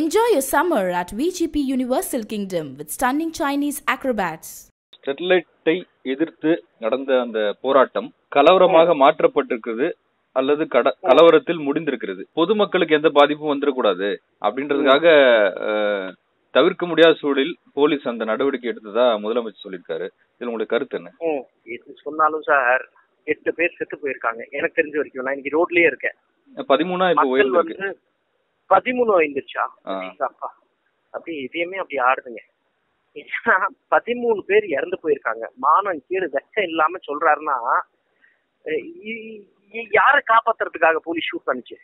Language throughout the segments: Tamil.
Enjoy your summer at VGP Universal Kingdom with stunning Chinese acrobats. ஸ்டெர்லைட்டை எதிர்த்து நடந்த அந்த போராட்டம் கலவரமாக மாற்றப்பட்டிருக்கிறது அல்லது கட கலவரத்தில் முடிந்திருக்கிறது பொதுமக்களுக்கு எந்த பாதிப்பும் வந்துடக்கூடாது அப்படின்றதுக்காக அஹ், தவிர்க்க முடியாத சூழலில் போலீஸ் அந்த நடவடிக்கை எடுத்ததா முதலமைச்சர் சொல்லியிருக்காரு இதுல உங்களுடைய கருத்து என்ன ம் இது சொன்னாலும் சார் எட்டு பேர் செத்து போயிருக்காங்க எனக்கு தெரிஞ்ச வரைக்கும் நான் இன்னைக்கு ரோட்லயே இருக்கேன் பதிமூணா இப்போ மக்கள் உயர்ந்திருக்கு வந்து பதிமூணு வந்துருச்சா ஆ. அப்பா அப்படி இதயமே அப்படி ஆடுதுங்க ஏன்னா, பதிமூணு பேர் இறந்து போயிருக்காங்க மானம் கீழே வெச்சம் இல்லாம சொல்றாருன்னா அஹ் இ- இ- யாரை காப்பாத்துறதுக்காக போலீஸ் ஷூட் பண்ணுச்சு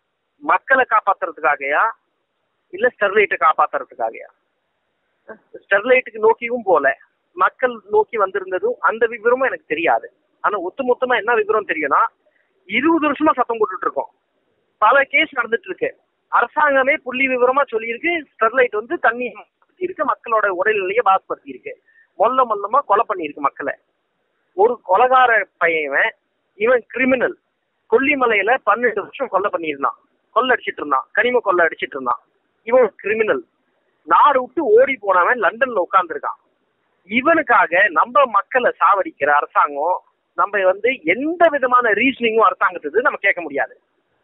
மக்களை காப்பாத்துறதுக்காகயா இல்ல ஸ்டெர்லைட்டை காப்பாத்துறதுக்காகயா ஸ்டெர்லைட்டுக்கு நோக்கியும் போல மக்கள் நோக்கி வந்திருந்ததும் அந்த விவரமும் எனக்கு தெரியாது ஆனா ஒட்டுமொத்தமா என்ன விவரம் தெரியும்னா இருபது வருஷமா சத்தம் போட்டுட்டு இருக்கோம் பல கேஸ் நடந்துட்டு இருக்கு அரசாங்கமே புள்ளி விவரமா சொல்லியிருக்கு ஸ்டெர்லைட் வந்து தண்ணி மாசுபடுத்தி இருக்கு மக்களோட உடல்நிலையை பாசுபடுத்தி இருக்கு மொல்ல மொல்லமா கொலை பண்ணியிருக்கு மக்களை ஒரு கொலகார பையன் இவன் கிரிமினல் கொல்லிமலையில பன்னெண்டு வருஷம் கொலை பண்ணியிருந்தான் கொள்ளை அடிச்சிட்டு இருந்தான் கனிம கொள்ளை அடிச்சிட்டு இருந்தான் இவன் கிரிமினல் நாடு விட்டு ஓடி போனவன் லண்டன்ல உட்கார்ந்துருக்கான் இவனுக்காக நம்ம மக்களை சாவடிக்கிற அரசாங்கம் நம்ம வந்து எந்த விதமான ரீசனிங்கும் அரசாங்கத்துக்கு நம்ம கேட்க முடியாது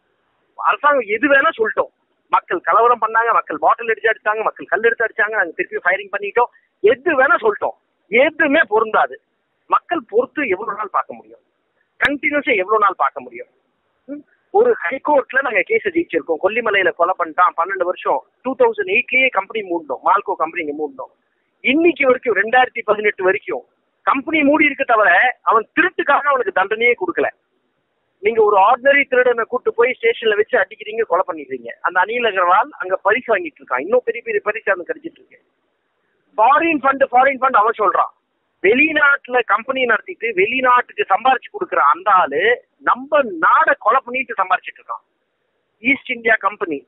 அரசாங்கம் எது வேணா சொல்லிட்டோம் மக்கள் கலவரம் பண்ணாங்க மக்கள் பாட்டில் அடிச்சு அடிச்சாங்க மக்கள் கல் எடுத்து அடிச்சாங்க நாங்க திருப்பி ஃபயரிங் பண்ணிட்டோம் எது வேணா சொல்லிட்டோம் எதுவுமே பொருந்தாது மக்கள் பொறுத்து எவ்வளவு நாள் பார்க்க முடியும் கண்டினியூஸா எவ்வளவு நாள் பார்க்க முடியும் ம்? ஒரு ஹைகோர்ட்ல நாங்க கேஸ் ஜெயிச்சிருக்கோம் கொல்லிமலையில கொலை பண்ணிட்டான் பன்னெண்டு வருஷம் டூ தௌசண்ட் எயிட்லயே கம்பெனி மூடணும் மால்கோ கம்பெனி இங்க மூடணும் இன்னைக்கு வரைக்கும் ரெண்டாயிரத்தி பதினெட்டு வரைக்கும் கம்பெனி மூடி இருக்க தவிர அவன் திருட்டுக்காக அவனுக்கு தண்டனையே கொடுக்கல நீங்க ஒரு ஆர்டினரி திருடனை கூட்டு போய் ஸ்டேஷன்ல வச்சு அடிக்கிறீங்க கொலை பண்ணிடுறீங்க அந்த அனில் அகர்வால் அங்க பரிசு வாங்கிட்டு இருக்கான் இன்னும் பெரிய பெரிய பரிசு அவனுக்கு கிடைச்சிட்டு இருக்கு ஃபாரின் ஃபண்ட் ஃபாரின் ஃபண்ட் அவன் சொல்றான் வெளிநாட்டுல கம்பெனி நடத்திட்டு வெளிநாட்டுக்கு சம்பாரிச்சு கொடுக்குற அந்த ஆளு நம்ம நாடை கொலை பண்ணிட்டு சம்பாரிச்சிட்டு இருக்கான் ஈஸ்ட் இந்தியா கம்பெனி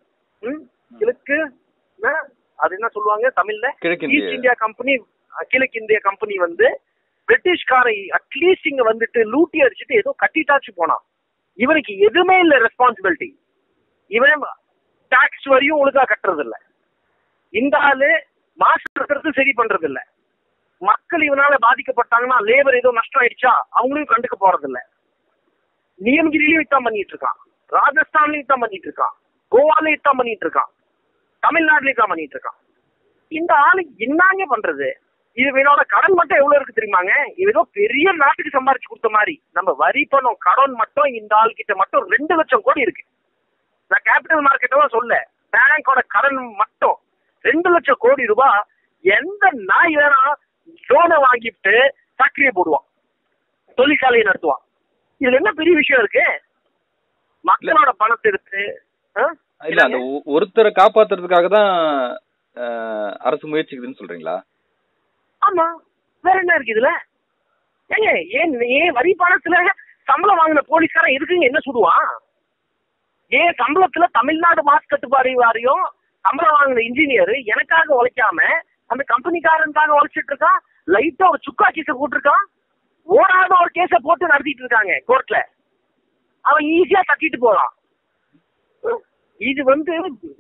கிழக்கு என்ன? அது என்ன சொல்லுவாங்க தமிழ்ல கிழக்கிந்திய. ஈஸ்ட் இந்தியா கம்பெனி கிழக்கு இந்திய கம்பெனி வந்து பிரிட்டிஷ்காரை அட்லீஸ்ட் இங்க வந்துட்டு லூட்டி அடிச்சுட்டு ஏதோ கட்டிட்டாச்சு போனான் இவனுக்கு எதுவுமே இல்ல ரெஸ்பான்சிபிலிட்டி இவன் டாக்ஸ் வரையும் ஒழுங்கா கட்டுறது இல்ல இந்த ஆளு மாசு கட்டுறது சரி பண்றது இல்ல மக்கள் இவனால பாதிக்கப்பட்டாங்கன்னா லேபர் ஏதோ நஷ்டம் ஆயிடுச்சா அவங்களையும் கண்டுக்க போறது இல்ல நீலகிரிலையும் இதான் பண்ணிட்டு இருக்கான் ராஜஸ்தான்லயும் இதான் பண்ணிட்டு இருக்கான் கோவாலையும் இதான் பண்ணிட்டு இருக்கான் தமிழ்நாட்டுலயும் இதான் பண்ணிட்டு இருக்கான் இந்த ஆளு என்னங்க பண்றது இது இவனோட கடன் மட்டும் எவ்வளவு இருக்கு தெரியுமாங்க இது ஏதோ பெரிய நாட்டுக்கு சம்பாரிச்சு கொடுத்த மாதிரி நம்ம வரி பணம் கடன் மட்டும் இந்த ஆள் கிட்ட மட்டும் ரெண்டு லட்சம் கோடி இருக்கு நான் கேபிட்டல் மார்க்கெட்டும் சொல்ல பேங்கோட கடன் மட்டும் ரெண்டு லட்சம் கோடி ரூபாய் எந்த நாய் வேணா லோனை வாங்கிட்டு ஃபேக்டரியை போடுவான் தொழிற்சாலையை நடத்துவான் இதுல என்ன பெரிய விஷயம் இருக்கு மக்களோட பணத்தை எடுத்து ஆ? இல்ல அந்த ஒ- ஒருத்தரை காப்பாத்துறதுக்காக தான் அஹ், அரசு முயற்சிக்குதுன்னு சொல்றீங்களா ஆமா வேற என்ன இருக்கு இதுல ஏங்க ஏன் ஏன் வரி பணத்துல சம்பளம் வாங்கின போலீஸ்காரன் எதுக்குங்க என்ன சுடுவான் ஏன் சம்பளத்துல தமிழ்நாடு மாசு கட்டுப்பாடு வாரியம் சம்பளம் வாங்கின இன்ஜினியர் எனக்காக உழைக்காம அந்த கம்பெனிக்காரனுக்காக உழைச்சிட்டு இருக்கான் லைட்டா ஒரு சுக்கா கேஸ போட்டிருக்கான் ஓடாத ஒரு கேஸ போட்டு நடத்திட்டு இருக்காங்க கோர்ட்ல அவன் ஈஸியா தட்டிட்டு போறான் இது வந்து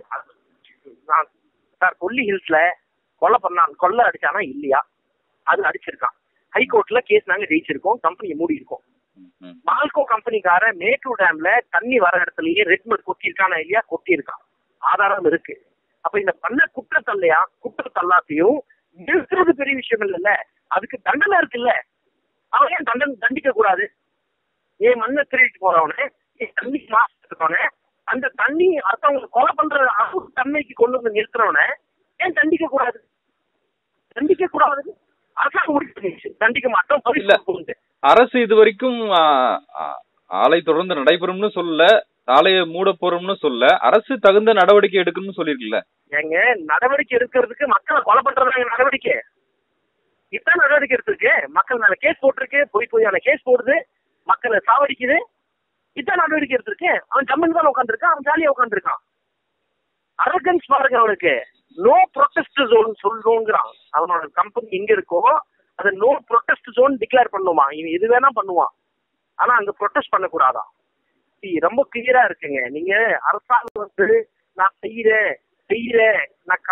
நான் சார் கொல்லி ஹில்ஸ்ல கொலை பண்ணான் கொள்ளை அடிச்சானா இல்லையா அது அடிச்சிருக்கான் ஹைகோர்ட்ல கேஸ் நாங்க ஜெயிச்சிருக்கோம் கம்பெனியை மூடி இருக்கோம் ம், ம். மால்கோ கம்பெனிக்காரன் மேட்டூர் டேம்ல தண்ணி வர இடத்துலயே ரெட்மட் கொட்டி இருக்கானா இல்லையா கொட்டி இருக்கான் ஆதாரம் இருக்கு அப்ப இந்த பண்ண குற்றத்தல்லையா குற்றத்தல்லாத்தையும் நிறுத்துறது பெரிய விஷயம் இல்லைல்ல அதுக்கு தண்டனை இருக்குல்ல அவன் ஏன் தண்டனை தண்டிக்க கூடாது ஏன் மண்ணை திருடிட்டு போறவனே ஏன் தண்ணி மாசுறவனே அந்த தண்ணி அடுத்தவங்களை கொலை பண்ற அளவு தன்மைக்கு கொண்டு வந்து நிறுத்துறவனை ஏன் தண்டிக்க கூடாது தண்டிக்க கூடாது அரசாங்கம் முடிவு பண்ணிடுச்சு தண்டிக்க மாட்டோம் இல்ல. பரிசு கொடுத்து. அரசு இது வரைக்கும் ஆ, ஆ, ஆலை தொடர்ந்து நடைபெறும்னு சொல்லல ஆலையை மூட போறோம்னு சொல்ல அரசு தகுந்த நடவடிக்கை எடுக்கணும்னு சொல்லியிருக்குல்ல ஏங்க நடவடிக்கை எடுக்கிறதுக்கு மக்களை கொலை பண்றதாங்க நடவடிக்கை இதான் நடவடிக்கை எடுத்திருக்கு மக்கள் மேல கேஸ் போட்டிருக்கு பொய் பொய்யான கேஸ் போடுது மக்களை சாவடிக்குது இதான் நடவடிக்கை எடுத்திருக்கு அவன் ஜம்முன்னு தான் உட்காந்துருக்கான் அவன் ஜாலியா உட்காந்துருக்கான் அரகன்ஸ் பாருங்க அவனுக்கு நோ ப்ரொடெஸ்ட் ஜோன் சொல்லணுங்கிறான் அவனோட கம்பெனி எங்க இருக்கோ அதை நோ ப்ரொடெஸ்ட் ஜோன் டிக்ளேர் பண்ணுமா இவன் எது வேணா பண்ணுவான் ஆனா அங்க ப்ரொடெஸ்ட் பண்ணக்கூடாதான் See, ரொம்ப கிளியரா இருக்குங்க நீங்க அரசாங்கம் வந்து நான் செய்யறேன் செய்யறேன்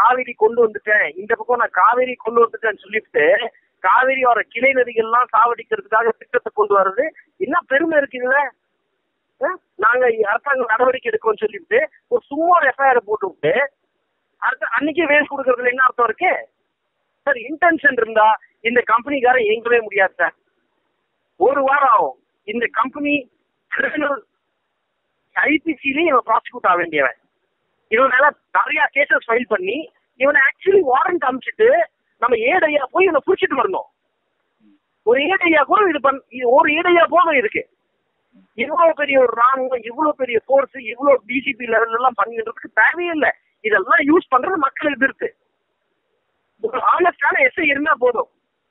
காவிரி கொண்டு வந்துட்டேன் இந்த பக்கம் நான் காவேரி கொண்டு வந்துட்டேன்னு சொல்லிட்டு காவிரியோட கிளை நதிகள்லாம் சாவடிக்கிறதுக்காக திட்டத்தை கொண்டு வர்றது என்ன பெருமை இருக்குதுல்ல அஹ்? நாங்க அரசாங்கம் நடவடிக்கை எடுக்கோம்னு சொல்லிட்டு ஒரு சும்மா ஒரு எஃப்ஐஆர் போட்டு விட்டு அடுத்த அன்னைக்கே வேஸ்ட் கொடுக்கறதுல என்ன அர்த்தம் இருக்கு சார் இன்டென்ஷன் இருந்தா இந்த கம்பெனிக்காரன் இயங்கவே முடியாது சார் ஒரு வாரம் ஆகும் இந்த கம்பெனி கிரிமினல் ஐபிசிலேயே இவன் ப்ராசிக்யூட் ஆக வேண்டியவன் இவன் மேல நிறைய கேசஸ் ஃபைல் பண்ணி இவனை ஆக்சுவலி வாரண்ட் அனுப்பிச்சிட்டு நம்ம ஏடையா போய் இவனை புடிச்சிட்டு வரணும் ஒரு ஏடையா கூட இது பண் இது ஒரு ஏடையா போதும் இருக்கு இவ்வளவு பெரிய ஒரு ராணுவம் இவ்வளவு பெரிய போர்ஸ் இவ்வளவு டிசிபி லெவல் எல்லாம் பண்ணிடுறதுக்கு தேவையே இல்லை இதெல்லாம் யூஸ் பண்றது மக்கள் எதிர்த்து ஒரு ஆனஸ்டான எஸ்ஐ இருந்தா போதும்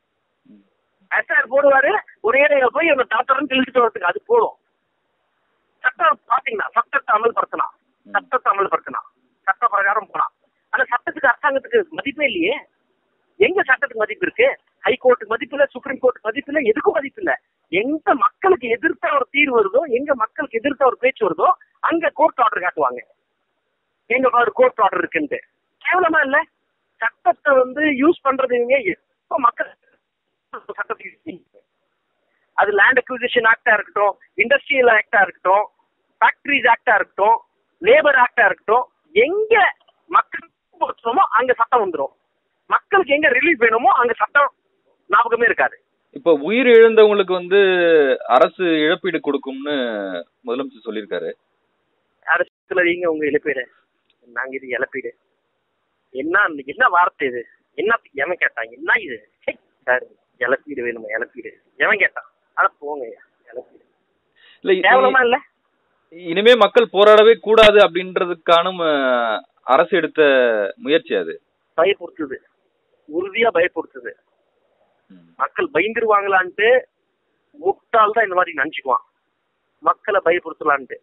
எஸ்ஐஆர் போடுவாரு ஒரு ஏரியா போய் அந்த டாக்டர்னு தெளிச்சுட்டு வரதுக்கு அது போதும் சட்டம் பாத்தீங்கன்னா சட்டத்தை அமல்படுத்தலாம் சட்டத்தை அமல்படுத்தலாம் சட்ட பிரகாரம் போலாம் ஆனா சட்டத்துக்கு அரசாங்கத்துக்கு மதிப்பே இல்லையே எங்க சட்டத்துக்கு மதிப்பு இருக்கு ஹைகோர்ட்டுக்கு மதிப்பு இல்ல சுப்ரீம் கோர்ட் மதிப்பு இல்ல எதுக்கும் மதிப்பு இல்ல எங்க மக்களுக்கு எதிர்த்த ஒரு தீர்வு வருதோ எங்க மக்களுக்கு எதிர்த்த ஒரு பேச்சு வருதோ அங்க கோர்ட் ஆர்டர் காட்டுவாங்க எங்க பாரு கோர்ட் ஆர்டர் இருக்குன்ட்டு கேவலமா இல்ல சட்டத்தை வந்து யூஸ் பண்றது இவங்க எப்ப மக்கள் சட்டத்தை use பண்ணி- அது லேண்ட் அக்விசிஷன் ஆக்டா இருக்கட்டும் இண்டஸ்ட்ரியல் ஆக்டா இருக்கட்டும் ஃபேக்டரிஸ் ஆக்டா இருக்கட்டும் லேபர் ஆக்டா இருக்கட்டும் எங்க மக்கள் பொறுத்தமோ அங்க சட்டம் வந்துரும் மக்களுக்கு எங்க ரிலீஃப் வேணுமோ அங்க சட்டம் ஞாபகமே இருக்காது இப்ப உயிர் இழந்தவங்களுக்கு வந்து அரசு இழப்பீடு கொடுக்கும்னு முதலமைச்சர் சொல்லியிருக்காரு அரசுல வைங்க உங்க இழப்பீடு நாங்க இது இழப்பீடு என்ன என்ன வார்த்தை இது என்ன எவன் கேட்டான் என்ன இது ச்சே, சார் இழப்பீடு வேணுமா இழப்பீடு எவன் கேட்டான் அட போங்க இழப்பீடு இல்ல இ- கேவலமா இல்ல இனிமே மக்கள் போராடவே கூடாது அப்படின்றதுக்கான ம- அரசு எடுத்த முயற்சி அது பயப்படுத்துது உறுதியா பயப்படுத்துது ம். மக்கள் பயந்துருவாங்களான்ட்டு முட்டாள் தான் இந்த மாதிரி நினைச்சுக்குவான் மக்களை பயப்படுத்தலான்ட்டு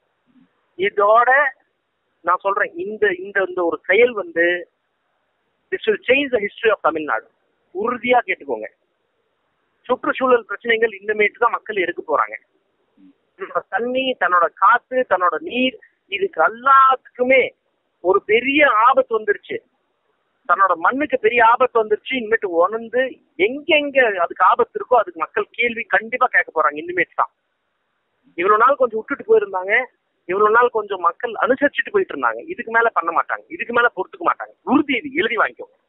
இதோட நான் சொல்றேன் இந்த இந்த இந்த ஒரு செயல் வந்து this will change the history of Tamil Nadu உறுதியா கேட்டுக்கோங்க சுற்றுச்சூழல் பிரச்சனைகள் இனிமேட்டு தான் மக்கள் எடுக்க போறாங்க தன்னோட தண்ணி தன்னோட காத்து தன்னோட நீர் இதுக்கு எல்லாத்துக்குமே ஒரு பெரிய ஆபத்து வந்துருச்சு தன்னோட மண்ணுக்கு பெரிய ஆபத்து வந்துருச்சு இனிமேட்டு உணர்ந்து எங்கெங்க அதுக்கு ஆபத்து இருக்கோ அதுக்கு மக்கள் கேள்வி கண்டிப்பா கேட்க போறாங்க இனிமேட்டு தான் இவ்வளவு நாள் கொஞ்சம் விட்டுட்டு போயிருந்தாங்க இவ்வளவு நாள் கொஞ்சம் மக்கள் அனுசரிச்சுட்டு போயிட்டு இருந்தாங்க இதுக்கு மேல பண்ண மாட்டாங்க இதுக்கு மேல பொறுத்துக்க மாட்டாங்க உறுதி இது எழுதி வாங்கிக்கோங்க